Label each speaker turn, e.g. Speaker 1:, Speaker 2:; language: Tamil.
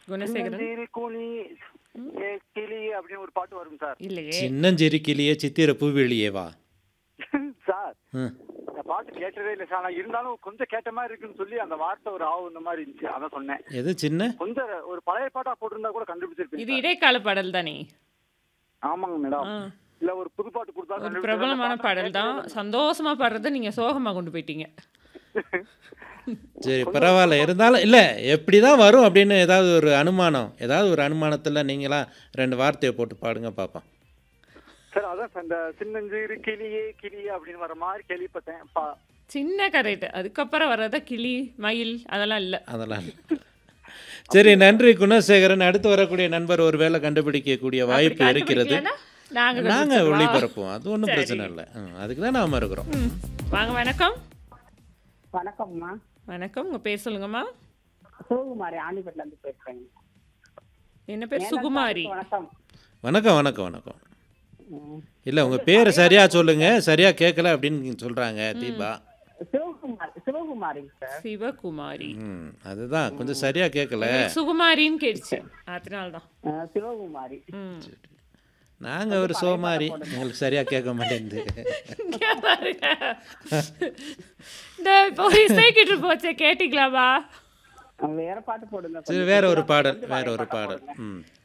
Speaker 1: குணசேகரன்
Speaker 2: சின்னஞ்சிறு குழி ஏ, கிளி அப்படின்னு ஒரு பாட்டு வரும் சார்
Speaker 1: இல்லையே
Speaker 3: சின்னஞ்சிறு கிளியே சித்திர பூவெளியேவா
Speaker 2: சார்
Speaker 3: ம்.
Speaker 2: இந்த பாட்டு கேட்டதே இல்லை சார் ஆனா இருந்தாலும் கொஞ்சம் கேட்ட மாதிரி இருக்குன்னு சொல்லி அந்த வார்த்தை ஒரு ஆவு இந்த மாதிரி இருந்துச்சு அதான் சொன்னேன்
Speaker 3: எது சின்ன
Speaker 2: கொஞ்சம் ஒரு பழைய பாட்டா போட்டிருந்தா கூட
Speaker 1: இது
Speaker 2: கண்டுபிடிச்சிருப்பீங்க
Speaker 1: இடைக்கால பாடல் தானே
Speaker 2: ஆமாங்க மேடம்
Speaker 1: ஆ.
Speaker 2: இல்ல ஒரு புது பாட்டு கொடுத்தா
Speaker 1: ஒரு
Speaker 2: கண்டுபிடிச்சிருப்பீங்க.
Speaker 1: பிரபலமான
Speaker 2: அந்த பாட்டை
Speaker 1: பாடல் தான்
Speaker 2: கேட்டதே
Speaker 1: சந்தோஷமா பாடுறத நீங்க சோகமா கொண்டு போயிட்டீங்க
Speaker 3: சரி பரவாயில்ல இருந்தாலும் இல்லை எப்படி தான் வரும் அப்படின்னு ஏதாவது ஒரு அனுமானம் ஏதாவது ஒரு அனுமானத்தில் நீங்களா ரெண்டு வார்த்தையை போட்டு பாடுங்க பார்ப்போம்
Speaker 2: சார் அதான் சார் இந்த சின்னஞ்சிறு கிளியே கிளியே அப்படின்னு வர மாதிரி கேள்விப்பட்டேன் பா-
Speaker 1: சின்ன கரெக்ட் அதுக்கப்புறம் வர்றத கிளி மயில் அதெல்லாம் இல்ல
Speaker 3: அதெல்லாம் இல்ல. சரி நன்றி குணசேகரன் அடுத்து வரக்கூடிய நண்பர் ஒருவேளை கண்டுபிடிக்கக்கூடிய வாய்ப்பு
Speaker 1: அப்படி
Speaker 3: இருக்கிறது
Speaker 1: கண்டுபிடிக்கலைன்னா நாங்க
Speaker 3: நாங்கள்
Speaker 1: கண்டுபிடிச்சிருவோம்.
Speaker 3: ஒளிபரப்போம் அது ஒன்றும்
Speaker 1: சரி.
Speaker 3: பிரச்சனை இல்லை ம், அதுக்கு தான் நாம இருக்கிறோம்
Speaker 1: ம். வாங்க வணக்கம்
Speaker 4: வணக்கம்மா
Speaker 1: வணக்கம் உங்க பேர் சொல்லுங்கம்மா
Speaker 4: சிவகுமாரி ஆண்டிப்பட்டில இருந்து பேசுறேங்க
Speaker 1: என்ன பேர் சுகுமாரி
Speaker 4: வணக்கம்
Speaker 3: வணக்கம் வணக்கம் வணக்கம்
Speaker 4: ம்.
Speaker 3: இல்லை உங்கள் பேர் சரியாக சொல்லுங்கள் சரியாக கேட்கல அப்படின்னு சொல்கிறாங்க தீபா
Speaker 4: சிவகுமாரி சிவகுமாரிங்க சார்
Speaker 1: சிவகுமாரி
Speaker 3: ம் அதுதான் கொஞ்சம் சரியாக கேட்கல
Speaker 1: எனக்கு சுகுமாரின்னு கேட்டுச்சு அதனால தான்
Speaker 4: அஹ், சிவகுமாரி
Speaker 1: ம்.
Speaker 3: நாங்கள் ஒரு சோமாரி உங்களுக்கு சரியாக கேட்க மாட்டேங்குது
Speaker 1: இங்க பாருங்க. இந்த இப்போ ஒரு இசை கிட்டு போச்சே கேட்டீங்களாவா
Speaker 4: அஹ், வேற பாட்டு போடுங்க
Speaker 3: சரி வேற ஒரு பாடல் வேற ஒரு பாடல் ம்